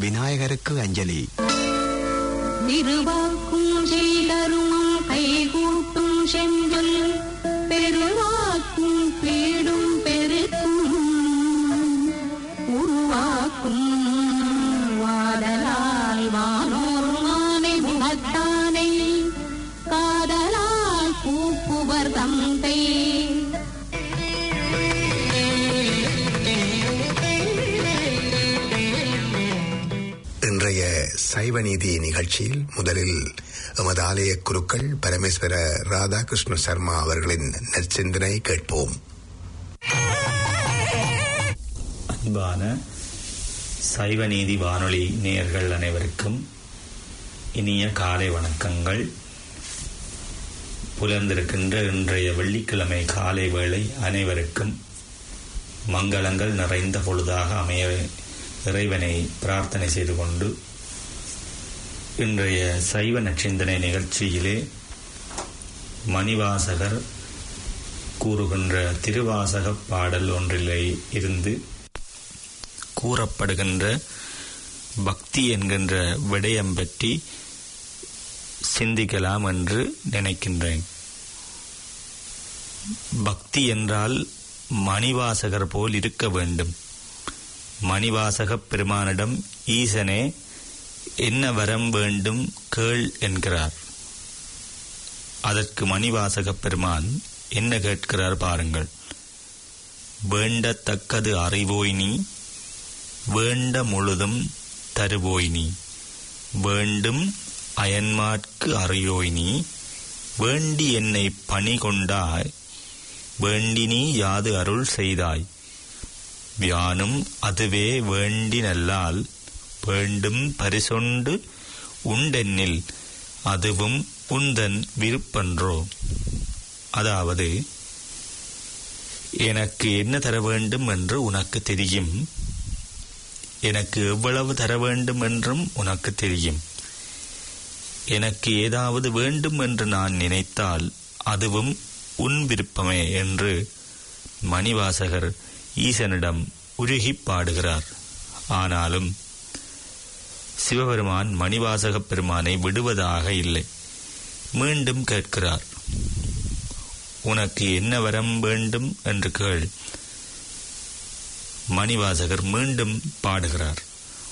விநாயகருக்கு அஞ்சலி திருவாக்கும் செய்தருமம் கைகூட்டும் செஞ்சொல் பெருவாக்கும் பீடும் பெருக்கும் உருவாக்கும் வாடலால் வானோர் மானை முகத்தானை காதலால் கூப்புவர் தந்தை இன்றைய சைவநீதி நிகழ்ச்சியில் முதலில் எமது ஆலய குருக்கள் பரமேஸ்வர ராதாகிருஷ்ண சர்மா அவர்களின் நற்சிந்தனை கேட்போம் அன்பான சைவநீதி வானொலி நேயர்கள் அனைவருக்கும் இனிய காலை வணக்கங்கள் புலர்ந்திருக்கின்ற இன்றைய வெள்ளிக்கிழமை காலை வேளை அனைவருக்கும் மங்களங்கள் நிறைந்த பொழுதாக அமைய இறைவனை பிரார்த்தனை செய்து கொண்டு இன்றைய சைவ நச்சிந்தனை நிகழ்ச்சியிலே மணிவாசகர் கூறுகின்ற திருவாசக பாடல் ஒன்றிலே இருந்து கூறப்படுகின்ற பக்தி என்கின்ற விடயம் பற்றி சிந்திக்கலாம் என்று நினைக்கின்றேன் பக்தி என்றால் மணிவாசகர் போல் இருக்க வேண்டும் மணிவாசகப் பெருமானிடம் ஈசனே என்ன வரம் வேண்டும் கேள் என்கிறார் அதற்கு மணிவாசகப் பெருமான் என்ன கேட்கிறார் பாருங்கள் வேண்டத்தக்கது அறிவோய் நீ வேண்ட முழுதும் தருவோய் நீ வேண்டும் அயன்மார்க்கு அறியோய் நீ வேண்டி என்னை பணி கொண்டாய் வேண்டி நீ யாது அருள் செய்தாய் வியானும் அதுவே வேண்டி நல்லால் வேண்டும் பரிசொண்டு உண்டென்னில் அதுவும் உந்தன் விருப்பன்றோ அதாவது எனக்கு என்ன தர வேண்டும் என்று உனக்கு தெரியும் எனக்கு எவ்வளவு தர வேண்டும் என்றும் உனக்கு தெரியும் எனக்கு ஏதாவது வேண்டும் என்று நான் நினைத்தால் அதுவும் உன் விருப்பமே என்று மணிவாசகர் ஈசனிடம் உருகிப் பாடுகிறார் ஆனாலும் சிவபெருமான் மணிவாசகப் பெருமானை விடுவதாக இல்லை மீண்டும் கேட்கிறார் உனக்கு என்ன வரம் வேண்டும் என்று கேள் மணிவாசகர் மீண்டும் பாடுகிறார்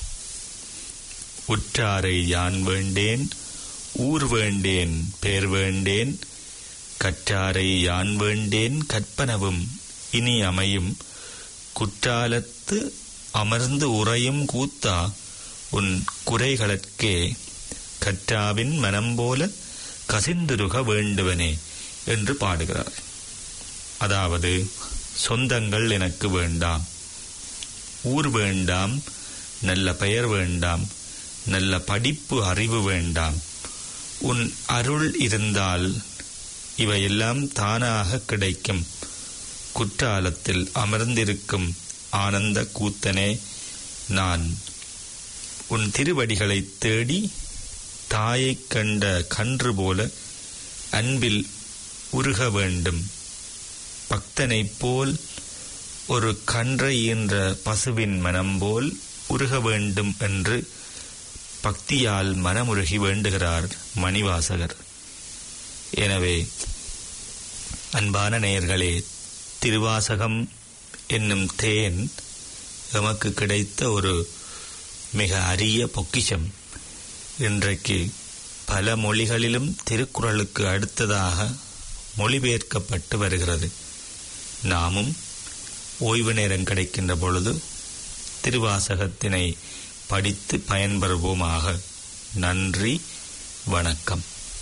உற்றாரை யான் வேண்டேன் ஊர் வேண்டேன் பேர் வேண்டேன் கற்றாரை யான் வேண்டேன் கற்பனவும் இனி அமையும் குற்றாலத்து அமர்ந்து உறையும் கூத்தா உன் குறைகளற்கே கற்றாவின் மனம் போல கசிந்துருக வேண்டுவனே என்று பாடுகிறார் அதாவது சொந்தங்கள் எனக்கு வேண்டாம் ஊர் வேண்டாம் நல்ல பெயர் வேண்டாம் நல்ல படிப்பு அறிவு வேண்டாம் உன் அருள் இருந்தால் இவையெல்லாம் தானாக கிடைக்கும் குற்றாலத்தில் அமர்ந்திருக்கும் ஆனந்த கூத்தனே நான் உன் திருவடிகளை தேடி தாயைக் கண்ட கன்று போல அன்பில் உருக வேண்டும் பக்தனைப் போல் ஒரு கன்றை ஈன்ற பசுவின் மனம் போல் உருக வேண்டும் என்று பக்தியால் மனமுருகி வேண்டுகிறார் மணிவாசகர் எனவே அன்பான நேயர்களே திருவாசகம் என்னும் தேன் எமக்கு கிடைத்த ஒரு மிக அரிய பொக்கிஷம் இன்றைக்கு பல மொழிகளிலும் திருக்குறளுக்கு அடுத்ததாக மொழிபெயர்க்கப்பட்டு வருகிறது நாமும் ஓய்வு நேரம் கிடைக்கின்ற பொழுது திருவாசகத்தினை படித்து பயன்பெறுவோமாக நன்றி வணக்கம்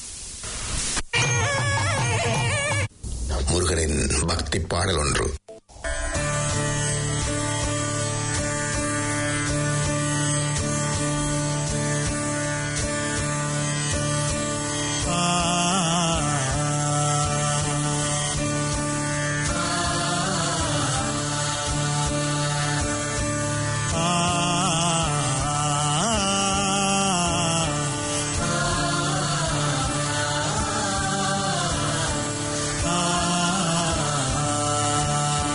முருகனின் பக்தி பாடல் ஒன்று ஆ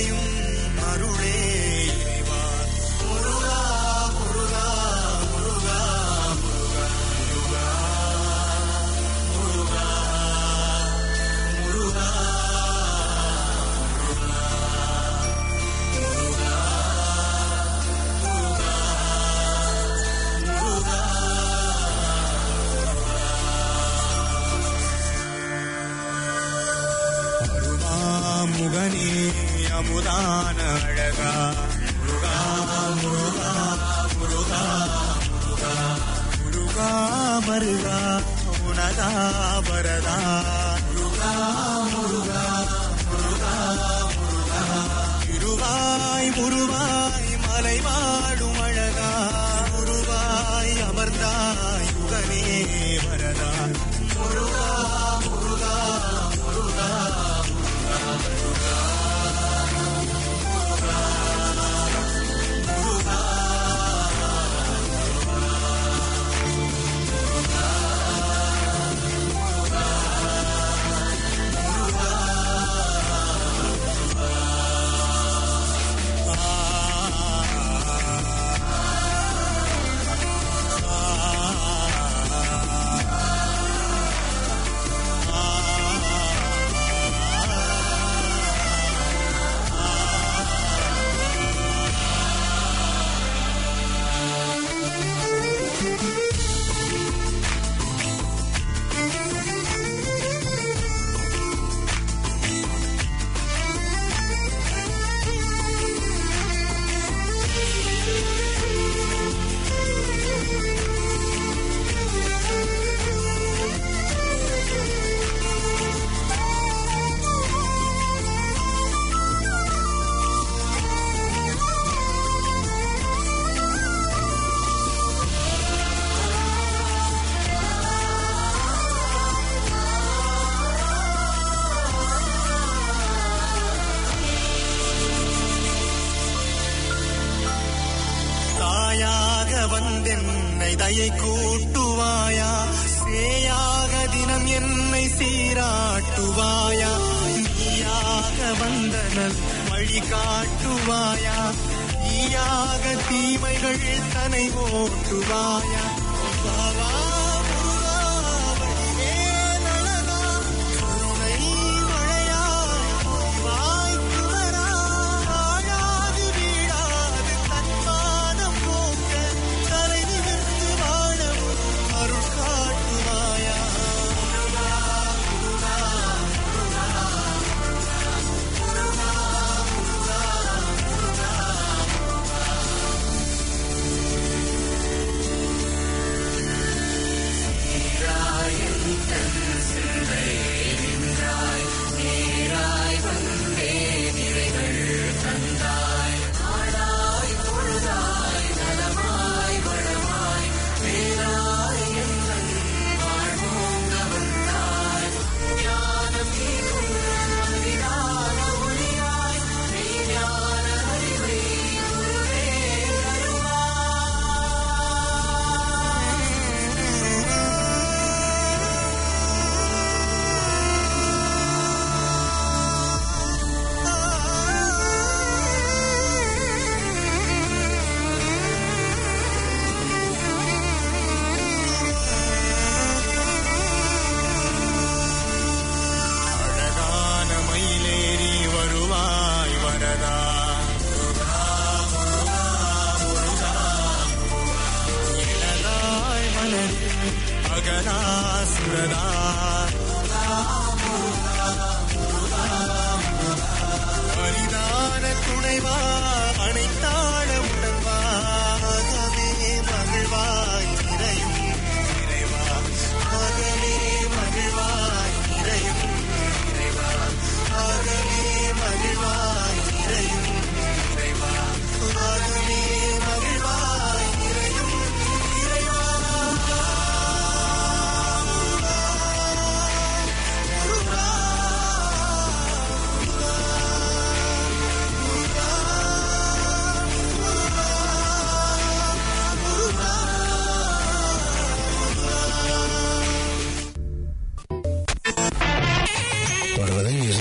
அணையும் அருளே இறைவா முருகா முருகா முருகா முருகா முருகா முருகா முகனே அமுதான அழகா முருகா முருகா முருகா முருகா முருகா மருகா உனதா வரதா முருகா முருகா முருகா முருகா திருவாய் முருவாய் மலை வாழும் அழகா முருவாய் அமர்ந்தாய் யுகனே வரதா முருகா முருகா முருகா தாயாக வந்தென்னை தயை கூட்டுவாயா சேயாக தினம் என்னை சீராட்டுவாயா நீயாக வந்தனல் வழி காட்டுவாயா நீயாக தீமைகள் தனை ஓட்டுவாயா பாவா முருகா, வடிவேலழகா, கருணை மழையாய் வாய்க்கு வரா, வாழாது வீழாது தன்மானம் போக்க, தலை நிமிர்ந்து வாழவும் அருள் காட்டுவாயா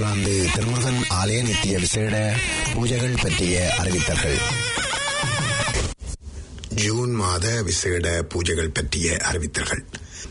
நியூசிலாந்து திருமுருகன் ஆலய நித்திய விசேட பூஜைகள் பற்றிய அறிவித்தல்கள் ஜூன் மாத விசேட பூஜைகள் பற்றிய அறிவித்தல்கள்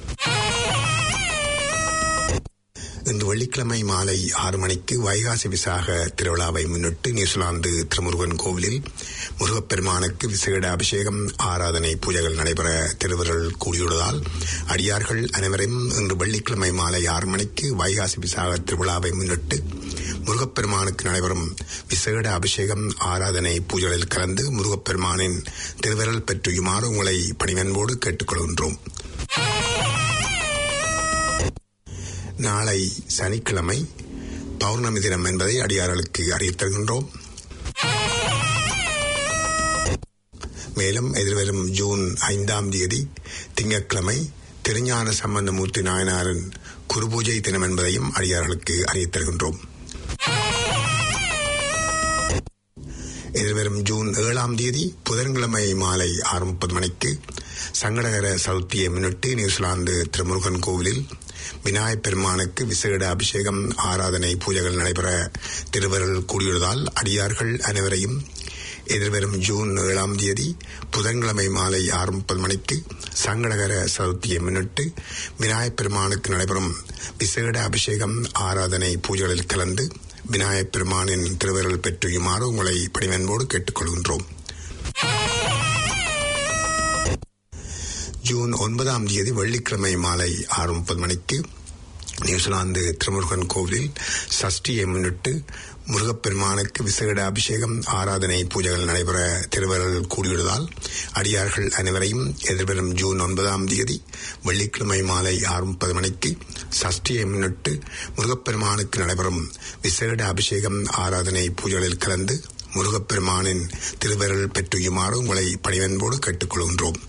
இன்று வெள்ளிக்கிழமை மாலை ஆறு மணிக்கு வைகாசி விசாக திருவிழாவை முன்னிட்டு நியூசிலாந்து திருமுருகன் கோவிலில் முருகப்பெருமானுக்கு விசேட அபிஷேகம் ஆராதனை பூஜைகள் நடைபெற திருவருள் கூடியுள்ளதால் அடியார்கள் அனைவரும் இன்று வெள்ளிக்கிழமை மாலை ஆறு மணிக்கு வைகாசி விசாக திருவிழாவை முன்னிட்டு முருகப்பெருமானுக்கு நடைபெறும் விசேட அபிஷேகம் ஆராதனை பூஜைகளில் கலந்து முருகப்பெருமானின் திருவிரல் பெற்றுயுமாறு உங்களை பணிவன்போடு கேட்டுக்கொள்கின்றோம் நாளை சனிக்கிழமை பௌர்ணமி தினம் என்பதை அடியார்களுக்கு அறிவித்தருகின்றோம் மேலும் எதிர்வரும் ஜூன் ஐந்தாம் தேதி திங்கட்கிழமை திருஞான சம்பந்தமூர்த்தி நாயனாரின் குருபூஜை தினம் என்பதையும் அடியார்களுக்கு அறிவித்தருகின்றோம் எதிர்வரும் ஜூன் ஏழாம் தேதி புதன்கிழமை மாலை ஆறு முப்பது மணிக்கு சங்கடகர சதுர்த்தியை முன்னிட்டு நியூசிலாந்து திருமுருகன் கோவிலில் விநாயகப் பெருமானுக்கு விசேட அபிஷேகம் ஆராதனை பூஜைகள் நடைபெற திருவருள் கூடியுள்ளதால் அடியார்கள் அனைவரையும் எதிர்வரும் ஜூன் ஏழாம் தேதி புதன்கிழமை மாலை ஆறு முப்பது மணிக்கு சங்கடகர சதுர்த்தியை முன்னிட்டு விநாயகப் பெருமானுக்கு நடைபெறும் விசேட அபிஷேகம் ஆராதனை பூஜைகளில் கலந்து விநாயகப் பெருமானின் திருவருள் பெற்றுயுமாறு உங்களை பணிவன்போடு கேட்டுக்கொள்கின்றோம் ஜூன் ஒன்பதாம் தேதி வெள்ளிக்கிழமை மாலை ஆறு முப்பது மணிக்கு நியூசிலாந்து திருமுருகன் கோவிலில் சஷ்டியை முன்னிட்டு முருகப்பெருமானுக்கு விசேட அபிஷேகம் ஆராதனை பூஜைகள் நடைபெற திருவருள் கூடியுள்ளதால் அடியார்கள் அனைவரையும் எதிர்வரும் ஜூன் ஒன்பதாம் தேதி வெள்ளிக்கிழமை மாலை ஆறு முப்பது மணிக்கு சஷ்டியை முன்னிட்டு முருகப்பெருமானுக்கு நடைபெறும் விசேட அபிஷேகம் ஆராதனை பூஜைகளில் கலந்து முருகப்பெருமானின் திருவருள் பெற்றுயுமாறு உங்களை பணிவன்போடு கேட்டுக்கொள்கின்றோம்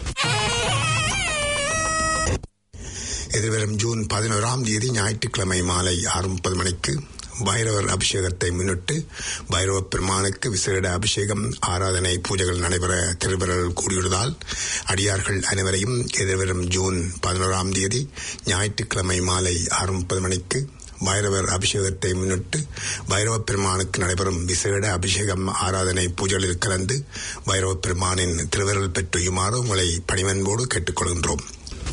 எதிர்வரும் ஜூன் பதினோராம் தேதி ஞாயிற்றுக்கிழமை மாலை ஆறு முப்பது மணிக்கு பைரவர் அபிஷேகத்தை முன்னிட்டு பைரவ பெருமானுக்கு விசேட அபிஷேகம் ஆராதனை பூஜைகள் நடைபெற திருவருள் கூடியுள்ளதால் அடியார்கள் அனைவரையும் எதிர்வரும் ஜூன் பதினோராம் தேதி ஞாயிற்றுக்கிழமை மாலை ஆறு முப்பது மணிக்கு பைரவர் அபிஷேகத்தை முன்னிட்டு பைரவ பெருமானுக்கு நடைபெறும் விசேட அபிஷேகம் ஆராதனை பூஜைகளில் கலந்து பைரவ பெருமானின் திருவருள் பெற்றுயுமாறு உங்களை பணிவன்போடு கேட்டுக்கொள்கின்றோம்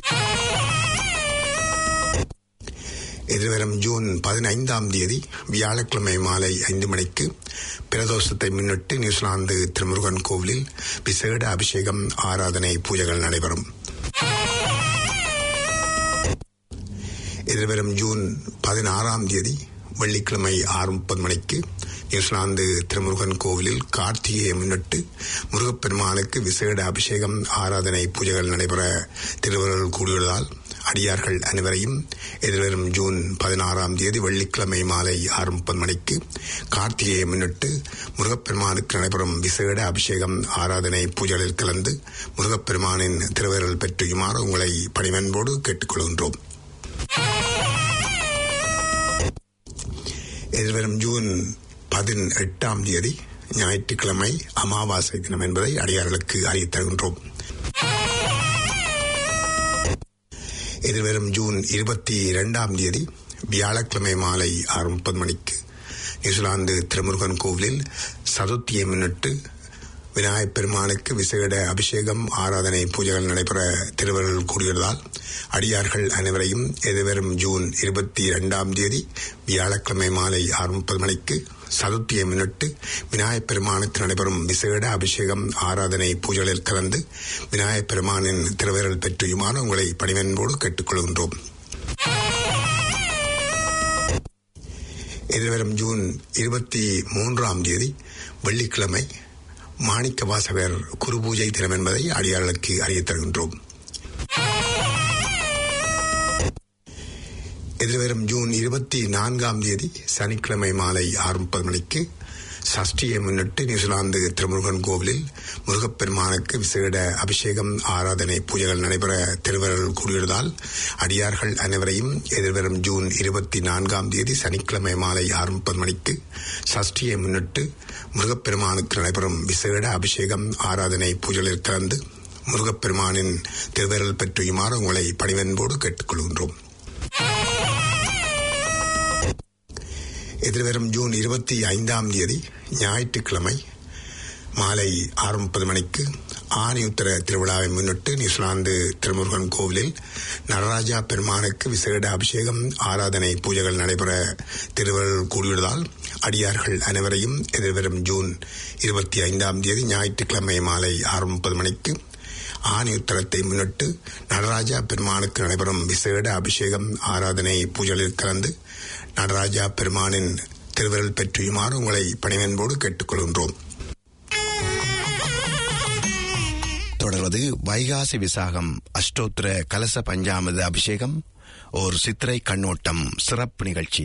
எதிர்வரும் ஜூன் பதினைந்தாம் தேதி வியாழக்கிழமை மாலை ஐந்து மணிக்கு பிரதோஷத்தை முன்னிட்டு நியூசிலாந்து திருமுருகன் கோவிலில் விசேட அபிஷேகம் ஆராதனை பூஜைகள் நடைபெறும் எதிர்வரும் ஜூன் பதினாறாம் தேதி வெள்ளிக்கிழமை ஆறு முப்பது மணிக்கு நியூசிலாந்து திருமுருகன் கோவிலில் கார்த்திகையை முன்னிட்டு முருகப்பெருமானுக்கு விசேட அபிஷேகம் ஆராதனை பூஜைகள் நடைபெற திருவருள் கூடியுள்ளதால் அடியார்கள் அனைவரையும் எதிர்வரும் ஜூன் பதினாறாம் தேதி வெள்ளிக்கிழமை மாலை ஆறு முப்பது மணிக்கு கார்த்திகையை முன்னிட்டு முருகப்பெருமானுக்கு நடைபெறும் விசேட அபிஷேகம் ஆராதனை பூஜைகளில் கலந்து முருகப்பெருமானின் திருவருள் பெற்றுயுமாறு உங்களை பணிவன்போடு கேட்டுக்கொள்கின்றோம் எதிர்வரும் ஜூன் பதினெட்டாம் தேதி ஞாயிற்றுக்கிழமை அமாவாசை தினம் என்பதை அடியார்களுக்கு அறிவித்தருகின்றோம் எதிர்வரும் ஜூன் இருபத்தி இரண்டாம் தேதி வியாழக்கிழமை மாலை ஆறு முப்பது மணிக்கு நியூசிலாந்து திருமுருகன் கோவிலில் சதுர்த்தியை முன்னிட்டு விநாயகப் பெருமானுக்கு விசேட அபிஷேகம் ஆராதனை பூஜைகள் நடைபெற திருவருள் கூடியுள்ளதால் அடியார்கள் அனைவரையும் எதிர்வரும் ஜூன் இருபத்தி இரண்டாம் தேதி வியாழக்கிழமை மாலை ஆறு முப்பது மணிக்கு சதுர்த்தியை முன்னிட்டு விநாயகப் பெருமானுக்கு நடைபெறும் விசேட அபிஷேகம் ஆராதனை பூஜைகளில் கலந்து விநாயகப் பெருமானின் திருவருள் பெற்றியுமான உங்களை பணிவன்போடு கேட்டுக்கொள்கின்றோம் எதிர்வரும் ஜூன் இருபத்தி மூன்றாம் தேதி வெள்ளிக்கிழமை மாணிக்க வாசகர் குருபூஜை தினம் என்பதை அடியார்களுக்கு அறியத் தருகின்றோம் எதிர்வரும் ஜூன் இருபத்தி நான்காம் தேதி சனிக்கிழமை மாலை ஆறு முப்பது மணிக்கு சஷ்டியை முன்னிட்டு நியூசிலாந்து திருமுருகன் கோவிலில் முருகப்பெருமானுக்கு விசேட அபிஷேகம் ஆராதனை பூஜைகள் நடைபெற திருவருள் கூடியுள்ளதால் அடியார்கள் அனைவரையும் எதிர்வரும் ஜூன் இருபத்தி நான்காம் தேதி சனிக்கிழமை மாலை ஆறு முப்பது மணிக்கு சஷ்டியை முன்னிட்டு முருகப்பெருமானுக்கு நடைபெறும் விசேட அபிஷேகம் ஆராதனை பூஜைகளில் கலந்து முருகப்பெருமானின் திருவருள் பெற்றுயுமாறு உங்களை பணிவன்போடு கேட்டுக்கொள்கின்றோம் எதிர்வரும் ஜூன் இருபத்தி ஐந்தாம் தேதி ஞாயிற்றுக்கிழமை மாலை ஆறு முப்பது மணிக்கு ஆணியுத்தர திருவிழாவை முன்னிட்டு நியூசிலாந்து திருமுருகன் கோவிலில் நடராஜா பெருமானுக்கு விசேட அபிஷேகம் ஆராதனை பூஜைகள் நடைபெற திருவருள் கூடியுள்ளதால் அடியார்கள் அனைவரையும் எதிர்வரும் ஜூன் இருபத்தி ஐந்தாம் தேதி ஞாயிற்றுக்கிழமை மாலை ஆறு முப்பது மணிக்கு ஆணியுத்தரத்தை முன்னிட்டு நடராஜா பெருமானுக்கு நடைபெறும் விசேட அபிஷேகம் ஆராதனை பூஜைகளில் கலந்து நடராஜா பெருமானின் திருவிரல் பெற்றியுமாறு உங்களை பணிவன்போடு கேட்டுக்கொள்கின்றோம் தொடர்வது வைகாசி விசாகம் அஷ்டோத்திர கலச பஞ்சாமிர்த அபிஷேகம் ஓர் சித்திரை கண்ணோட்டம் சிறப்பு நிகழ்ச்சி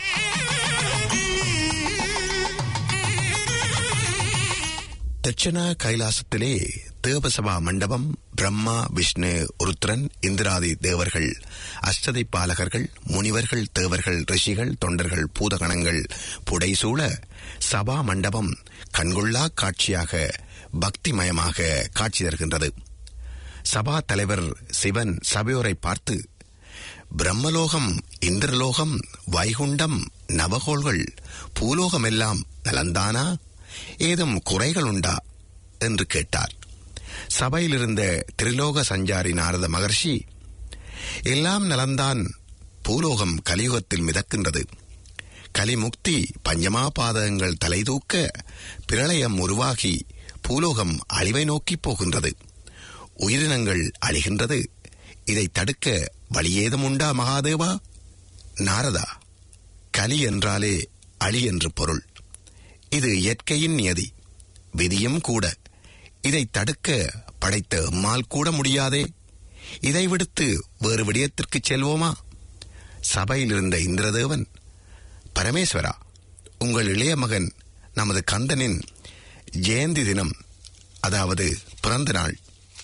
தட்சண கைலாசத்திலே தேவசபா மண்டபம் பிரம்மா விஷ்ணு உருத்ரன் இந்திராதி தேவர்கள் அஷ்டதை பாலகர்கள் முனிவர்கள் தேவர்கள் ரிஷிகள் தொண்டர்கள் பூதகணங்கள் புடைசூழ சபா மண்டபம் கண்கொள்ளா காட்சியாக பக்திமயமாக காட்சி தருகின்றது சபா தலைவர் சிவன் சபையோரை பார்த்து பிரம்மலோகம் இந்திரலோகம் வைகுண்டம் நவகோள்கள் பூலோகமெல்லாம் நலந்தானா ஏதும் குறைகள் உண்டா என்று கேட்டார் சபையிலிருந்த திரிலோக சஞ்சாரி நாரத மகர்ஷி எல்லாம் நலந்தான் பூலோகம் கலியுகத்தில் மிதக்கின்றது கலிமுக்தி பஞ்சமா பாதகங்கள் தலைதூக்க பிரளயம் உருவாகி பூலோகம் அழிவை நோக்கிப் போகின்றது உயிரினங்கள் அழிகின்றது இதை தடுக்க வழியேதும் உண்டா மகாதேவா நாரதா கலி என்றாலே அழி என்று பொருள் இது இயற்கையின் நியதி விதியும் கூட இதை தடுக்க படைத்த எம்மால் கூட முடியாதே இதை விடுத்து வேறு விடயத்திற்கு செல்வோமா சபையில் இருந்த இந்திரதேவன் பரமேஸ்வரா உங்கள் இளைய மகன் நமது கந்தனின் ஜெயந்தி தினம் அதாவது பிறந்த நாள்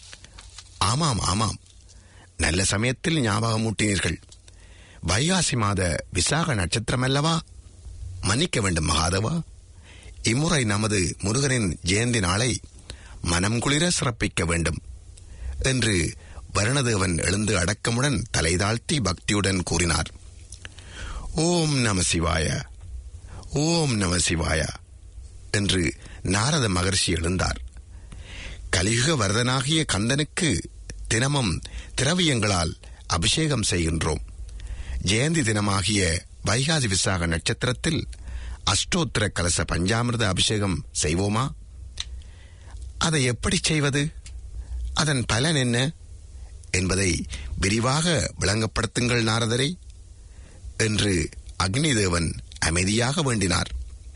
ஆமாம் ஆமாம் நல்ல சமயத்தில் ஞாபகமூட்டினீர்கள் வைகாசி மாத விசாக நட்சத்திரம் அல்லவா மன்னிக்க வேண்டும் மகாதவா இம்முறை நமது முருகனின் ஜெயந்தி நாளை மனம் குளிர சிறப்பிக்க வேண்டும் என்று வருணதேவன் எழுந்து அடக்கமுடன் தலை தாழ்த்தி பக்தியுடன் கூறினார் ஓம் நம சிவாய ஓம் நம சிவாய என்று நாரத மகர்ஷி எழுந்தார் கலியுக வரதனாகிய கந்தனுக்கு தினமும் திரவியங்களால் அபிஷேகம் செய்கின்றோம் ஜெயந்தி தினமாகிய வைகாசி விசாக நட்சத்திரத்தில் அஷ்டோத்திர கலச பஞ்சாமிர்த அபிஷேகம் செய்வோமா அதை எப்படி செய்வது அதன் பலன் என்ன என்பதை விரிவாக விளங்கப்படுத்துங்கள் நாரதரை என்று அக்னிதேவன் அமைதியாக வேண்டினார்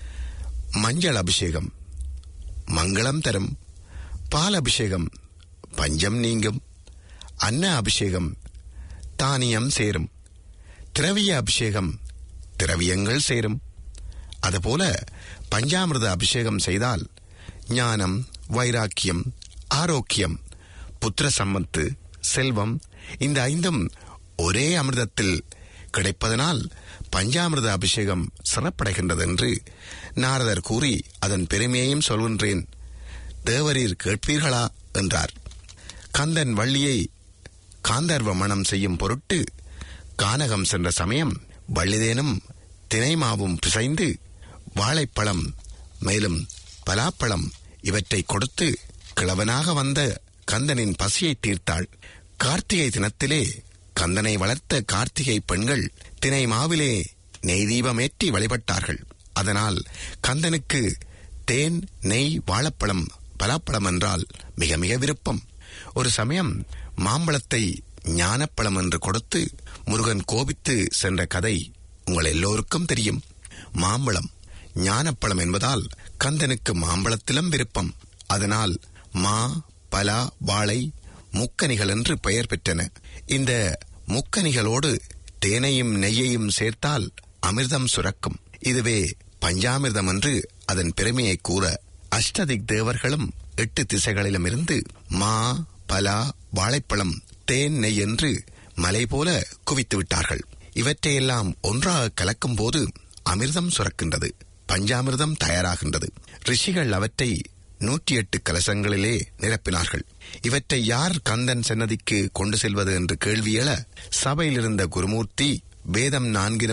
மஞ்சள் அபிஷேகம் மங்களம் தரும் பால் அபிஷேகம் பஞ்சம் நீங்கும் அன்ன அபிஷேகம் தானியம் சேரும் திரவிய அபிஷேகம் திரவியங்கள் சேரும் அதுபோல பஞ்சாமிர்த அபிஷேகம் செய்தால் ஞானம் வைராக்கியம் ஆரோக்கியம் புத்திர சம்பத்து செல்வம் இந்த ஐந்தும் ஒரே அமிர்தத்தில் கிடைப்பதனால் பஞ்சாமிர்த அபிஷேகம் சிறப்படைகின்றது என்று நாரதர் கூறி அதன் பெருமையையும் சொல்கின்றேன் தேவரீர் கேட்பீர்களா என்றார் கந்தன் வள்ளியை காந்தர்வ மணம் செய்யும் பொருட்டு கானகம் சென்ற சமயம் வள்ளிதேனும் தினைமாவும் பிசைந்து வாழைப்பழம் மேலும் பலாப்பழம் இவற்றை கொடுத்து கிழவனாக வந்த கந்தனின் பசியை தீர்த்தாள் கார்த்திகை தினத்திலே கந்தனை வளர்த்த கார்த்திகை பெண்கள் தினை மாவிலே நெய் தீபமேற்றி வழிபட்டார்கள் அதனால் கந்தனுக்கு தேன் நெய் வாழைப்பழம் பலாப்பழம் என்றால் மிக மிக விருப்பம் ஒரு சமயம் மாம்பழத்தை ஞானப்பழம் என்று கொடுத்து முருகன் கோபித்து சென்ற கதை உங்கள் எல்லோருக்கும் தெரியும் மாம்பழம் ஞானப்பழம் என்பதால் கந்தனுக்கு மாம்பழத்திலும் விருப்பம் அதனால் மா பலா வாழை முக்கனிகள் என்று பெயர் பெற்றன இந்த முக்கனிகளோடு தேனையும் நெய்யையும் சேர்த்தால் அமிர்தம் சுரக்கும் இதுவே பஞ்சாமிர்தம் என்று அதன் பெருமையை கூற அஷ்டதிக் தேவர்களும் எட்டு திசைகளிலும் இருந்து மா பலா வாழைப்பழம் தேன் நெய் என்று மலை போல குவித்து விட்டார்கள் இவற்றையெல்லாம் ஒன்றாக கலக்கும் போது அமிர்தம் சுரக்கின்றது பஞ்சாமிர்தம் தயாராகின்றது ரிஷிகள் அவற்றை நூற்றி எட்டு கலசங்களிலே நிரப்பினார்கள் இவற்றை யார் கந்தன் சன்னதிக்கு கொண்டு செல்வது என்று கேள்வி எழ சபையில் இருந்த குருமூர்த்தி வேதம் நான்கிலும்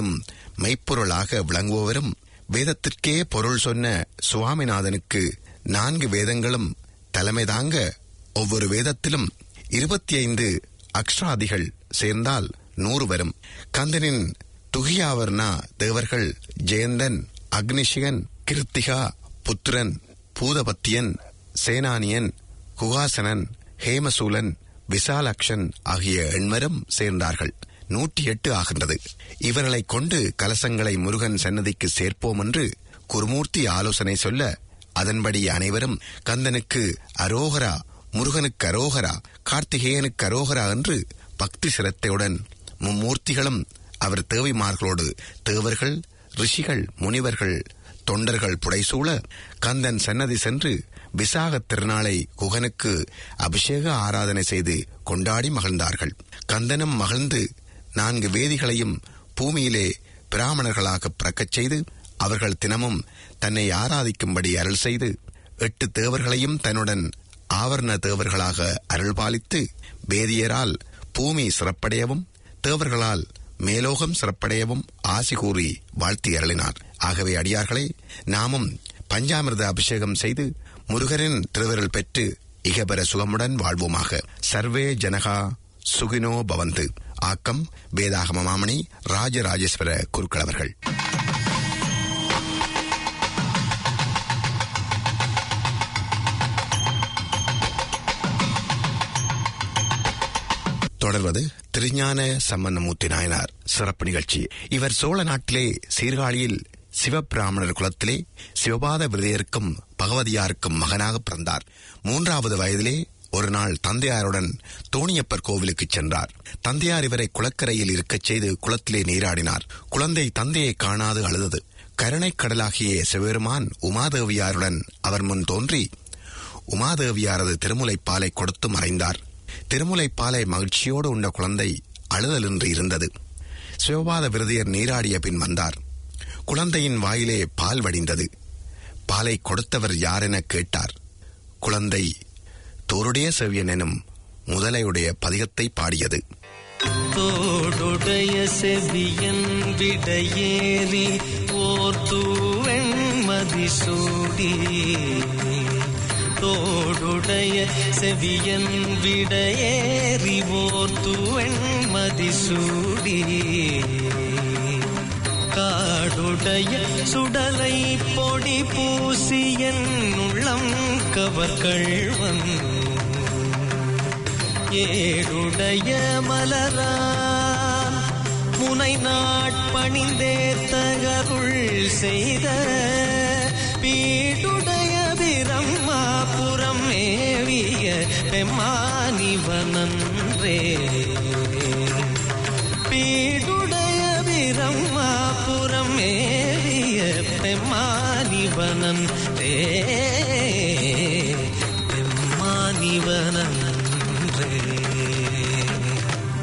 மெய்ப்பொருளாக விளங்குபவரும் வேதத்திற்கே பொருள் சொன்ன சுவாமிநாதனுக்கு நான்கு வேதங்களும் தலைமை தாங்க ஒவ்வொரு வேதத்திலும் இருபத்தி ஐந்து அக்ஷராதிகள் சேர்ந்தால் நூறு வரும் கந்தனின் துகியாவர்ணா தேவர்கள் ஜெயந்தன் அக்னிஷிகன் கிருத்திகா புத்திரன் பூதபத்தியன் சேனானியன் குகாசனன் ஹேமசூலன் விசாலக்ஷன் ஆகிய எண்மரும் சேர்ந்தார்கள் நூற்றி எட்டு ஆகின்றது இவர்களைக் கொண்டு கலசங்களை முருகன் சன்னதிக்கு சேர்ப்போம் என்று குருமூர்த்தி ஆலோசனை சொல்ல அதன்படி அனைவரும் கந்தனுக்கு அரோகரா முருகனுக்கு அரோகரா கார்த்திகேயனுக்கு அரோகரா என்று பக்தி சிரத்தையுடன் மும்மூர்த்திகளும் அவர் தேவிமார்களோடு தேவர்கள் ரிஷிகள் முனிவர்கள் தொண்டர்கள் புடைசூழ கந்தன் சன்னதி சென்று விசாகத் திருநாளை குகனுக்கு அபிஷேக ஆராதனை செய்து கொண்டாடி மகிழ்ந்தார்கள் கந்தனும் மகிழ்ந்து நான்கு வேதிகளையும் பூமியிலே பிராமணர்களாக பிறக்கச் செய்து அவர்கள் தினமும் தன்னை ஆராதிக்கும்படி அருள் செய்து எட்டு தேவர்களையும் தன்னுடன் ஆவரண தேவர்களாக அருள்பாலித்து வேதியரால் பூமி சிறப்படையவும் தேவர்களால் மேலோகம் சிறப்படையவும் ஆசி கூறி வாழ்த்தி அருளினார் ஆகவே அடியார்களே நாமும் பஞ்சாமிர்த அபிஷேகம் செய்து முருகனின் திருவிரல் பெற்று இகபர சுகமுடன் வாழ்வோமாக சர்வே ஜனகா சுகினோ பவந்து ஆக்கம் வேதாகம மாமணி ராஜராஜேஸ்வர குருக்களவர்கள் தொடர்வது திருஞான சம்பந்தமூர்த்தி நாயனார் சிறப்பு நிகழ்ச்சி இவர் சோழ நாட்டிலே சீர்காழியில் சிவபிராமணர் குலத்திலே சிவபாத விருதையருக்கும் பகவதியாருக்கும் மகனாக பிறந்தார் மூன்றாவது வயதிலே ஒரு நாள் தந்தையாருடன் தோணியப்பர் கோவிலுக்கு சென்றார் தந்தையார் இவரை குளக்கரையில் இருக்கச் செய்து குளத்திலே நீராடினார் குழந்தை தந்தையை காணாது அழுதது கருணைக் கடலாகிய சிவபெருமான் உமாதேவியாருடன் அவர் முன் தோன்றி உமாதேவியாரது திருமுலைப்பாலை கொடுத்து மறைந்தார் திருமுலைப்பாலை மகிழ்ச்சியோடு உண்ட குழந்தை அழுதலின்றி இருந்தது சிவபாத விருதியர் நீராடிய பின் வந்தார் குழந்தையின் வாயிலே பால் வடிந்தது பாலை கொடுத்தவர் யாரென கேட்டார் குழந்தை தோருடைய செவியன் எனும் முதலையுடைய பதிகத்தை பாடியது தோடுடைய செவியன் விடையேறி ஓர் தூவெண் மதிசூடி தோடுடைய செவியன் விடையேறி ஓர் தூவெண் மதிசூடி காடுடைய சுடலை பொடி பூசியன் உள்ளம் கவர்கள்வன் ஏடுடைய மலரான் முனை நாட்பணிந்தே தகருள் செய்த பீடுடைய பிரம்மாபுரம் மேவிய பெம்மானிவனன்றே பீடுடைய பிரம்மாபுரம் மேவிய பெம்மானிவனன் தே பெம்மானிவனன்றே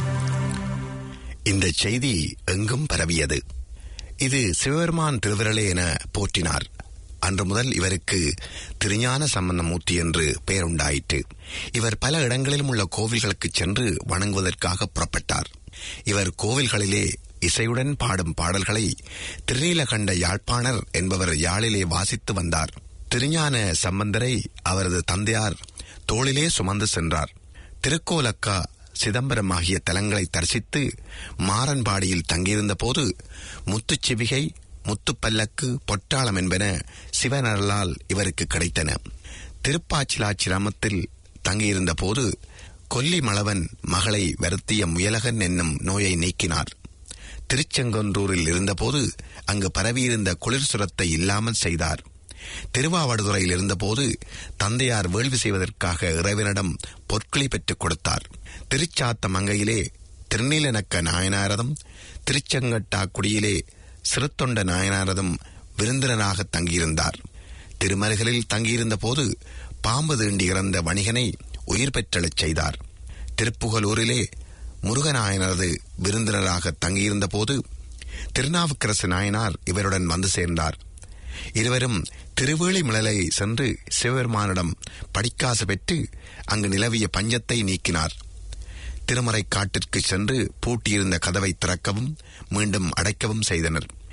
இந்த செய்தி எங்கும் பரவியது இது சிவபெருமான் திருவிரலே என போற்றினார் அன்று முதல் இவருக்கு திருஞான சம்பந்தமூர்த்தி என்று பெயருண்டாயிற்று இவர் பல இடங்களிலும் உள்ள கோவில்களுக்கு சென்று வணங்குவதற்காக புறப்பட்டார் இவர் கோவில்களிலே இசையுடன் பாடும் பாடல்களை திருநீலகண்ட யாழ்ப்பாணர் என்பவர் யாழிலே வாசித்து வந்தார் திருஞான சம்பந்தரை அவரது தந்தையார் தோளிலே சுமந்து சென்றார் திருக்கோலக்கா சிதம்பரம் ஆகிய தலங்களை தரிசித்து மாறன்பாடியில் தங்கியிருந்த போது முத்துச்சிவிகை முத்துப்பல்லக்கு பொற்றாளம் என்பன சிவனரலால் இவருக்கு கிடைத்தன திருப்பாச்சிலாச்சிராமத்தில் தங்கியிருந்த போது கொல்லிமளவன் மகளை வருத்திய முயலகன் என்னும் நோயை நீக்கினார் திருச்செங்கொன்றூரில் இருந்தபோது அங்கு பரவியிருந்த குளிர் சுரத்தை இல்லாமல் செய்தார் திருவாவடுதுறையில் இருந்தபோது தந்தையார் வேள்வி செய்வதற்காக இறைவனிடம் பொற்களை பெற்றுக் கொடுத்தார் திருச்சாத்த மங்கையிலே திருநீலனக்க நாயனாரதும் திருச்செங்கட்டாக்குடியிலே சிறுத்தொண்ட நாயனாரதும் விருந்தினராக தங்கியிருந்தார் திருமருகலில் தங்கியிருந்த போது பாம்பு தீண்டி இறந்த வணிகனை உயிர் பெற்றெழச் செய்தார் திருப்புகலூரிலே முருகநாயனரது விருந்தினராக தங்கியிருந்த போது திருநாவுக்கரசு நாயனார் இவருடன் வந்து சேர்ந்தார் இருவரும் திருவேளிமலை சென்று சிவபெருமானிடம் படிக்காசு பெற்று அங்கு நிலவிய பஞ்சத்தை நீக்கினார் திருமறை காட்டிற்கு சென்று பூட்டியிருந்த கதவை திறக்கவும் மீண்டும் அடைக்கவும் செய்தனர்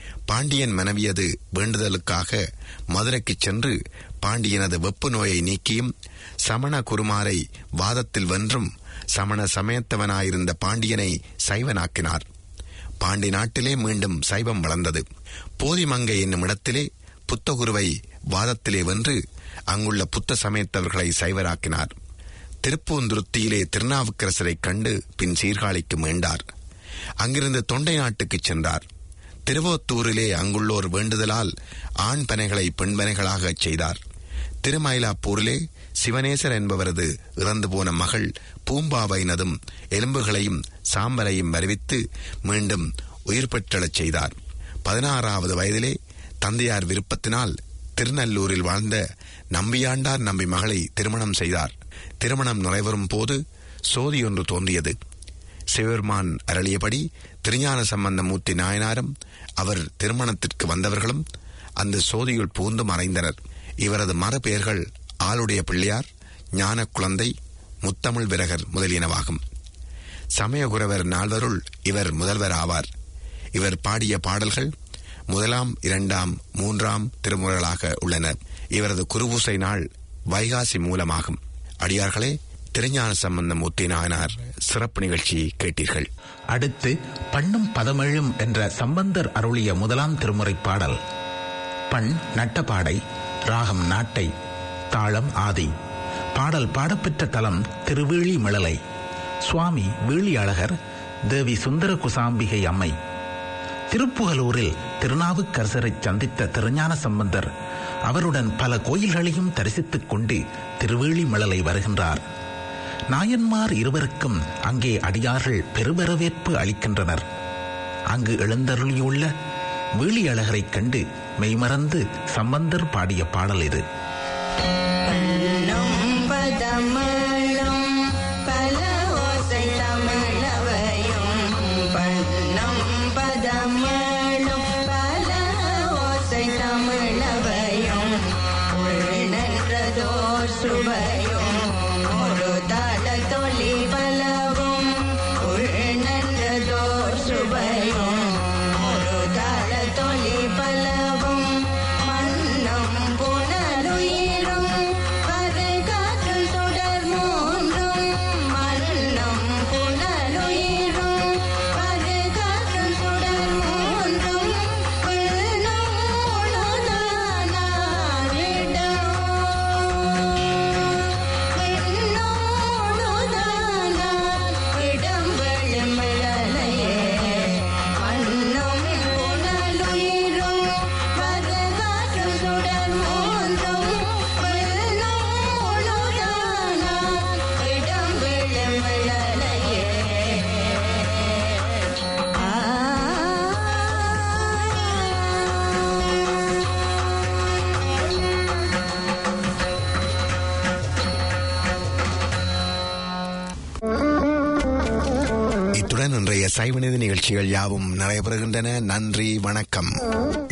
பாண்டியன் மனைவியது வேண்டுதலுக்காக மதுரைக்குச் சென்று பாண்டியனது வெப்பு நோயை நீக்கியும் சமண குருமாரை வாதத்தில் வென்றும் சமண சமயத்தவனாயிருந்த பாண்டியனை சைவனாக்கினார் பாண்டி நாட்டிலே மீண்டும் சைவம் வளர்ந்தது போதிமங்கை என்னும் இடத்திலே புத்தகுருவை வாதத்திலே வென்று அங்குள்ள புத்த சமயத்தவர்களை சைவராக்கினார் திருப்பூந்துருத்தியிலே திருநாவுக்கரசரைக் கண்டு பின் சீர்காழிக்கு மீண்டார் அங்கிருந்து தொண்டை நாட்டுக்குச் சென்றார் திருவோத்தூரிலே அங்குள்ளோர் வேண்டுதலால் ஆண் பனைகளை பெண் பனைகளாகச் செய்தார் திருமயிலாப்பூரிலே சிவனேசர் என்பவரது இறந்து போன மகள் பூம்பாவைனதும் எலும்புகளையும் சாம்பலையும் வருவித்து மீண்டும் உயிர் பெற்றெழச் செய்தார் பதினாறாவது வயதிலே தந்தையார் விருப்பத்தினால் திருநல்லூரில் வாழ்ந்த நம்பியாண்டார் நம்பி மகளை திருமணம் செய்தார் திருமணம் நிறைவரும் போது சோதி ஒன்று தோன்றியது சிவபெருமான் அருளியபடி திருஞான சம்பந்தமூர்த்தி நாயனாரும் அவர் திருமணத்திற்கு வந்தவர்களும் அந்த சோதியுள் புகுந்து மறைந்தனர் இவரது மறுபெயர்கள் ஆளுடைய பிள்ளையார் ஞான குழந்தை முத்தமிழ் விரகர் முதலியனவாகும் சமயகுரவர் நால்வருள் இவர் முதல்வர் ஆவார் இவர் பாடிய பாடல்கள் முதலாம் இரண்டாம் மூன்றாம் திருமுறைகளாக உள்ளன இவரது குருபூசை நாள் வைகாசி மூலமாகும் அடியார்களே திருஞான சம்பந்தமூர்த்தி நாயனார் சிறப்பு நிகழ்ச்சி கேட்டீர்கள் அடுத்து பண்ணும் பதமெழும் என்ற சம்பந்தர் அருளிய முதலாம் திருமுறை பாடல் பண் நட்டபாடை ராகம் நாட்டை தாளம் ஆதி பாடல் பாடப்பெற்ற தலம் திருவேளி மிளலை சுவாமி வீழியழகர் தேவி சுந்தர குசாம்பிகை அம்மை திருப்புகலூரில் திருநாவுக்கரசரை சந்தித்த திருஞான சம்பந்தர் அவருடன் பல கோயில்களையும் தரிசித்துக் கொண்டு திருவேளிமலலை வருகின்றார் நாயன்மார் இருவருக்கும் அங்கே அடியார்கள் பெருவரவேற்பு அளிக்கின்றனர் அங்கு எழுந்தருளியுள்ள வீழியழகரைக் கண்டு மெய்மறந்து சம்பந்தர் பாடிய பாடல் இது பதமளும் பல ஓசை தமிழவையும் பண்ணம் பதமளும் பல ஓசை தமிழவையும் உள்நன்றதோர் சுவையும் ஒரு தாள தொழி பலவும் உள்நன்றதோர் சுவையும் ஒரு தாள தொழி பலவும் மன்னம் புனலுயிரும் பருகாற்று சுடர் மூன்றும் மன்னம் புனலுயிரும் பருகாற்று சுடர் மூன்றும் விண்ணும் இடம் வெளிமிழலையே மன்னம் புனலுயிரும் பருகாற்று சுடர் மூன்றும் விண்ணும் இடம் வெளிமிழலையே இத்துடன் இன்றைய சைவநிதி நிகழ்ச்சிகள் யாவும் நடைபெறுகின்றன நன்றி வணக்கம்